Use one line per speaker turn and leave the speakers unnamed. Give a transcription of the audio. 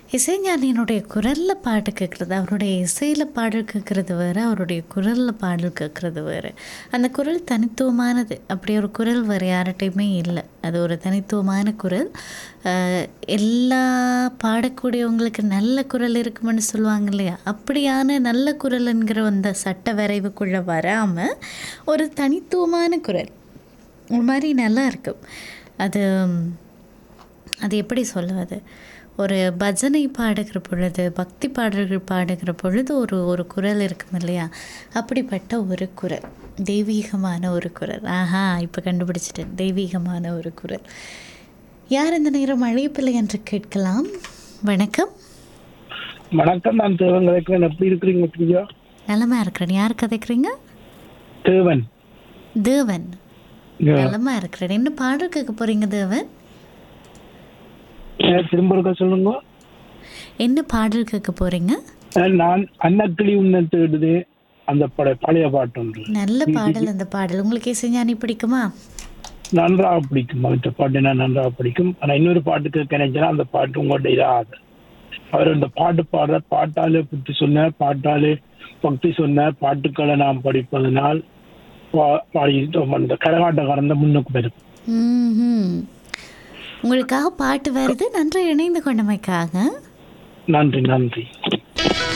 இசைஞானியினுடைய குரலில் பாட்டு கேட்குறது அவருடைய இசையில் பாடல் கேட்குறது வேறு அவருடைய குரலில் பாடல் கேட்குறது வேறு அந்த குரல் தனித்துவமானது அப்படி ஒரு குரல் வேறு யார்கிட்டையுமே இல்லை அது ஒரு தனித்துவமான குரல் அஹ், எல்லா பாடக்கூடியவங்களுக்கு நல்ல குரல் இருக்குமென்னு சொல்லுவாங்க இல்லையா அப்படியான நல்ல குரல் என்கிற அந்த சட்ட வரைவுக்குள்ளே வராமல் ஒரு தனித்துவமான குரல் ஒரு மாதிரி நல்லா இருக்கும் அது அது எப்படி சொல்லுவது ஒரு பஜனை பாடுகிற பொழுது பக்தி பாடல்கள் பாடுகிற பொழுது ஒரு ஒரு குரல் இருக்கும் இல்லையா அப்படிப்பட்ட ஒரு குரல் தெய்வீகமான ஒரு குரல் ஆஹா இப்போ கண்டுபிடிச்சிட்டேன் தெய்வீகமான ஒரு குரல் யார் இந்த நேரம் அழைப்பில்லை என்று கேட்கலாம் வணக்கம்
வணக்கம் நான் தேவன் கதைக்கிறேன் எப்படி இருக்கிறீங்க பிரியா
நலமா இருக்கிறேன் யார் கதைக்கிறீங்க
தேவன்
தேவன்
இங்க,
நலமா இருக்கிறேன் என்ன பாடல் கேட்க போறீங்க தேவன்
அஹ், திரும்ப இருக்க சொல்லுங்க
என்ன பாடல் கேட்க போறீங்க
அஹ், நான் அன்னக்கிளி உன்னை தேடுது அந்த பட பழைய பாட்டு ஒன்று
நல்ல பாடல் அந்த பாடல் உங்களுக்கு இசைஞானி பிடிக்குமா
நன்றாக பிடிக்கும் மற்ற பாட்டு நான் நன்றாக பிடிக்கும் ஆனா இன்னொரு பாட்டு கேட்க நினைச்சேன்னா அந்த பாட்டு உங்கள்ட்ட இதாகாது அவர் இந்த பாட்டு பாடுற பாட்டாலே புத்தி சொன்ன பாட்டாலே பக்தி சொன்ன பாட்டுக்களை நாம் படிப்பதனால் பா- பாடி அந்த கரகாட்டக்காரன் தான் முன்னுக்கு வரும்
ம்ஹும். உங்களுக்காக பாட்டு வருது நன்றி இணைந்து கொண்டமைக்காக
நன்றி நன்றி